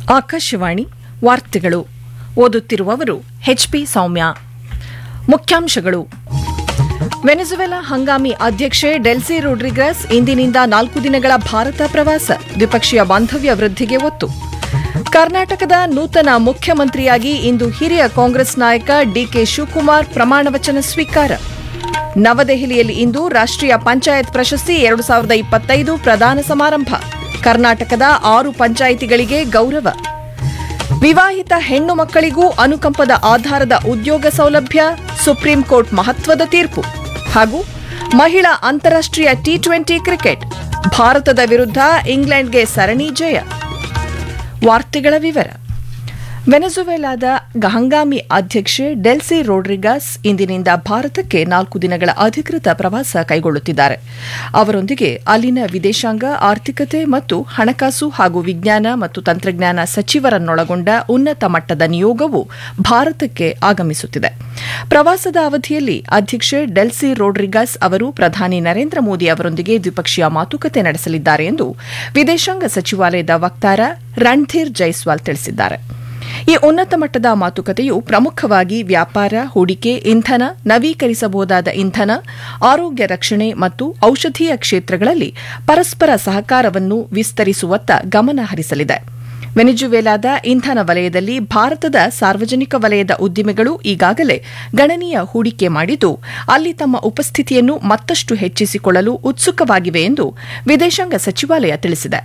ಆಕಾಶವಾಣಿ ವಾರ್ತೆಗಳು ಓದುತ್ತಿರುವವರು ಎಚ್ಪಿ ಸೌಮ್ಯ ಮುಖ್ಯಾಂಶಗಳು ವೆನೆಜುವೆಲಾ ಹಂಗಾಮಿ ಅಧ್ಯಕ್ಷೆ ಡೆಲ್ಸಿ ರೋಡ್ರಿಗಸ್ ಇಂದಿನಿಂದ ನಾಲ್ಕು ದಿನಗಳ ಭಾರತ ಪ್ರವಾಸ ದ್ವಿಪಕ್ಷೀಯ ಬಾಂಧವ್ಯ ವೃದ್ಧಿಗೆ ಒತ್ತು ಕರ್ನಾಟಕದ ನೂತನ ಮುಖ್ಯಮಂತ್ರಿಯಾಗಿ ಇಂದು ಹಿರಿಯ ಕಾಂಗ್ರೆಸ್ ನಾಯಕ ಡಿಕೆ ಶಿವಕುಮಾರ್ ಪ್ರಮಾಣವಚನ ಸ್ವೀಕಾರ ನವದೆಹಲಿಯಲ್ಲಿ ಇಂದು ರಾಷ್ಟ್ರೀಯ ಪಂಚಾಯತ್ ಪ್ರಶಸ್ತಿ ಎರಡು ಸಾವಿರದ ಇಪ್ಪತ್ತೈದು ಪ್ರದಾನ ಸಮಾರಂಭ ಕರ್ನಾಟಕದ ಆರು ಪಂಚಾಯಿತಿಗಳಿಗೆ ಗೌರವ ವಿವಾಹಿತ ಹೆಣ್ಣು ಮಕ್ಕಳಿಗೂ ಅನುಕಂಪದ ಆಧಾರದ ಉದ್ಯೋಗ ಸೌಲಭ್ಯ ಸುಪ್ರೀಂ ಕೋರ್ಟ್ ಮಹತ್ವದ ತೀರ್ಪು ಹಾಗೂ ಮಹಿಳಾ ಅಂತಾರಾಷ್ಟ್ರೀಯ ಟಿ ಟ್ವೆಂಟಿ ಕ್ರಿಕೆಟ್ ಭಾರತದ ವಿರುದ್ಧ ಇಂಗ್ಲೆಂಡ್ಗೆ ಸರಣಿ ಜಯ ವಾರ್ತೆಗಳ ವಿವರ ವೆನೆಜುವೆಲಾದ ಹಂಗಾಮಿ ಅಧ್ಯಕ್ಷೆ ಡೆಲ್ಸಿ ರೋಡ್ರಿಗಾಸ್ ಇಂದಿನಿಂದ ಭಾರತಕ್ಕೆ ನಾಲ್ಕು ದಿನಗಳ ಅಧಿಕೃತ ಪ್ರವಾಸ ಕೈಗೊಳ್ಳುತ್ತಿದ್ದಾರೆ ಅವರೊಂದಿಗೆ ಅಲ್ಲಿನ ವಿದೇಶಾಂಗ ಆರ್ಥಿಕತೆ ಮತ್ತು ಹಣಕಾಸು ಹಾಗೂ ವಿಜ್ಞಾನ ಮತ್ತು ತಂತ್ರಜ್ಞಾನ ಸಚಿವರನ್ನೊಳಗೊಂಡ ಉನ್ನತ ಮಟ್ಟದ ನಿಯೋಗವು ಭಾರತಕ್ಕೆ ಆಗಮಿಸುತ್ತಿದೆ ಪ್ರವಾಸದ ಅವಧಿಯಲ್ಲಿ ಅಧ್ಯಕ್ಷೆ ಡೆಲ್ಸಿ ರೋಡ್ರಿಗಾಸ್ ಅವರು ಪ್ರಧಾನಿ ನರೇಂದ್ರ ಮೋದಿ ಅವರೊಂದಿಗೆ ದ್ವಿಪಕ್ಷೀಯ ಮಾತುಕತೆ ನಡೆಸಲಿದ್ದಾರೆ ಎಂದು ವಿದೇಶಾಂಗ ಸಚಿವಾಲಯದ ವಕ್ತಾರ ರಣಧೀರ್ ಜೈಸ್ವಾಲ್ ತಿಳಿಸಿದ್ದಾರೆ ಈ ಉನ್ನತ ಮಟ್ಟದ ಮಾತುಕತೆಯು ಪ್ರಮುಖವಾಗಿ ವ್ಯಾಪಾರ ಹೂಡಿಕೆ ಇಂಧನ ನವೀಕರಿಸಬಹುದಾದ ಇಂಧನ ಆರೋಗ್ಯ ರಕ್ಷಣೆ ಮತ್ತು ಔಷಧೀಯ ಕ್ಷೇತ್ರಗಳಲ್ಲಿ ಪರಸ್ಪರ ಸಹಕಾರವನ್ನು ವಿಸ್ತರಿಸುವತ್ತ ಗಮನ ಹರಿಸಲಿದೆ ವೆನಿಜುವೆಲಾದ ಇಂಧನ ವಲಯದಲ್ಲಿ ಭಾರತದ ಸಾರ್ವಜನಿಕ ವಲಯದ ಉದ್ದಿಮೆಗಳು ಈಗಾಗಲೇ ಗಣನೀಯ ಹೂಡಿಕೆ ಮಾಡಿದ್ದು ಅಲ್ಲಿ ತಮ್ಮ ಉಪಸ್ಥಿತಿಯನ್ನು ಮತ್ತಷ್ಟು ಹೆಚ್ಚಿಸಿಕೊಳ್ಳಲು ಉತ್ಸುಕವಾಗಿವೆ ಎಂದು ವಿದೇಶಾಂಗ ಸಚಿವಾಲಯ ತಿಳಿಸಿದೆ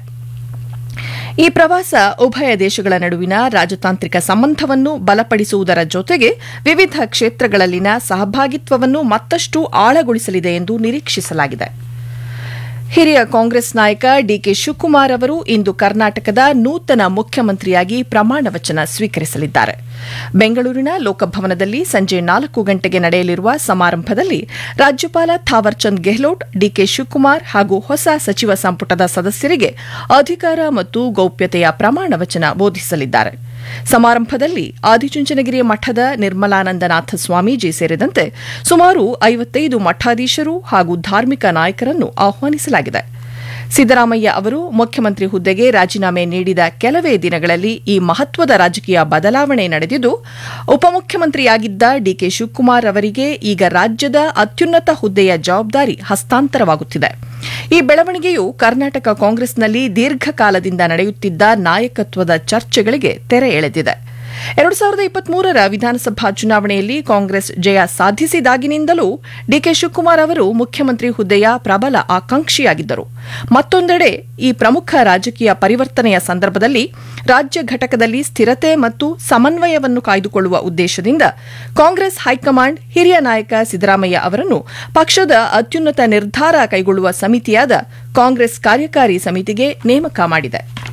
ಈ ಪ್ರವಾಸ ಉಭಯ ದೇಶಗಳ ನಡುವಿನ ರಾಜತಾಂತ್ರಿಕ ಸಂಬಂಧವನ್ನು ಬಲಪಡಿಸುವುದರ ಜೊತೆಗೆ ವಿವಿಧ ಕ್ಷೇತ್ರಗಳಲ್ಲಿನ ಸಹಭಾಗಿತ್ವವನ್ನು ಮತ್ತಷ್ಟು ಆಳಗೊಳಿಸಲಿದೆ ಎಂದು ನಿರೀಕ್ಷಿಸಲಾಗಿದೆ ಹಿರಿಯ ಕಾಂಗ್ರೆಸ್ ನಾಯಕ ಡಿಕೆ ಶಿವಕುಮಾರ್ ಅವರು ಇಂದು ಕರ್ನಾಟಕದ ನೂತನ ಮುಖ್ಯಮಂತ್ರಿಯಾಗಿ ಪ್ರಮಾಣ ವಚನ ಸ್ವೀಕರಿಸಲಿದ್ದಾರೆ ಬೆಂಗಳೂರಿನ ಲೋಕಭವನದಲ್ಲಿ ಸಂಜೆ ನಾಲ್ಕು ಗಂಟೆಗೆ ನಡೆಯಲಿರುವ ಸಮಾರಂಭದಲ್ಲಿ ರಾಜ್ಯಪಾಲ ಥಾವರ್ಚಂದ್ ಗೆಹ್ಲೋಟ್ ಡಿಕೆ ಶಿವಕುಮಾರ್ ಹಾಗೂ ಹೊಸ ಸಚಿವ ಸಂಪುಟದ ಸದಸ್ಯರಿಗೆ ಅಧಿಕಾರ ಮತ್ತು ಗೌಪ್ಯತೆಯ ಪ್ರಮಾಣ ವಚನ ಬೋಧಿಸಲಿದ್ದಾರೆ ಸಮಾರಂಭದಲ್ಲಿ ಆದಿಚುಂಚನಗಿರಿ ಮಠದ ನಿರ್ಮಲಾನಂದನಾಥ ಸ್ವಾಮೀಜಿ ಸೇರಿದಂತೆ ಸುಮಾರು ಐವತ್ತೈದು ಮಠಾಧೀಶರು ಹಾಗೂ ಧಾರ್ಮಿಕ ನಾಯಕರನ್ನು ಆಹ್ವಾನಿಸಲಾಗಿದೆ ಸಿದ್ದರಾಮಯ್ಯ ಅವರು ಮುಖ್ಯಮಂತ್ರಿ ಹುದ್ದೆಗೆ ರಾಜೀನಾಮೆ ನೀಡಿದ ಕೆಲವೇ ದಿನಗಳಲ್ಲಿ ಈ ಮಹತ್ವದ ರಾಜಕೀಯ ಬದಲಾವಣೆ ನಡೆದಿದ್ದು ಉಪಮುಖ್ಯಮಂತ್ರಿಯಾಗಿದ್ದ ಡಿಕೆ ಶಿವಕುಮಾರ್ ಅವರಿಗೆ ಈಗ ರಾಜ್ಯದ ಅತ್ಯುನ್ನತ ಹುದ್ದೆಯ ಜವಾಬ್ದಾರಿ ಹಸ್ತಾಂತರವಾಗುತ್ತಿದೆ ಈ ಬೆಳವಣಿಗೆಯು ಕರ್ನಾಟಕ ಕಾಂಗ್ರೆಸ್ನಲ್ಲಿ ದೀರ್ಘಕಾಲದಿಂದ ನಡೆಯುತ್ತಿದ್ದ ನಾಯಕತ್ವದ ಚರ್ಚೆಗಳಿಗೆ ತೆರೆ ಎಳೆದಿದೆ ಎರಡು ಸಾವಿರದ ಇಪ್ಪತ್ಮೂರರ ವಿಧಾನಸಭಾ ಚುನಾವಣೆಯಲ್ಲಿ ಕಾಂಗ್ರೆಸ್ ಜಯ ಸಾಧಿಸಿದಾಗಿನಿಂದಲೂ ಡಿಕೆ ಶಿವಕುಮಾರ್ ಅವರು ಮುಖ್ಯಮಂತ್ರಿ ಹುದ್ದೆಯ ಪ್ರಬಲ ಆಕಾಂಕ್ಷಿಯಾಗಿದ್ದರು ಮತ್ತೊಂದೆಡೆ ಈ ಪ್ರಮುಖ ರಾಜಕೀಯ ಪರಿವರ್ತನೆಯ ಸಂದರ್ಭದಲ್ಲಿ ರಾಜ್ಯ ಘಟಕದಲ್ಲಿ ಸ್ಥಿರತೆ ಮತ್ತು ಸಮನ್ವಯವನ್ನು ಕಾಯ್ದುಕೊಳ್ಳುವ ಉದ್ದೇಶದಿಂದ ಕಾಂಗ್ರೆಸ್ ಹೈಕಮಾಂಡ್ ಹಿರಿಯ ನಾಯಕ ಸಿದ್ದರಾಮಯ್ಯ ಅವರನ್ನು ಪಕ್ಷದ ಅತ್ಯುನ್ನತ ನಿರ್ಧಾರ ಕೈಗೊಳ್ಳುವ ಸಮಿತಿಯಾದ ಕಾಂಗ್ರೆಸ್ ಕಾರ್ಯಕಾರಿ ಸಮಿತಿಗೆ ನೇಮಕ ಮಾಡಿದೆ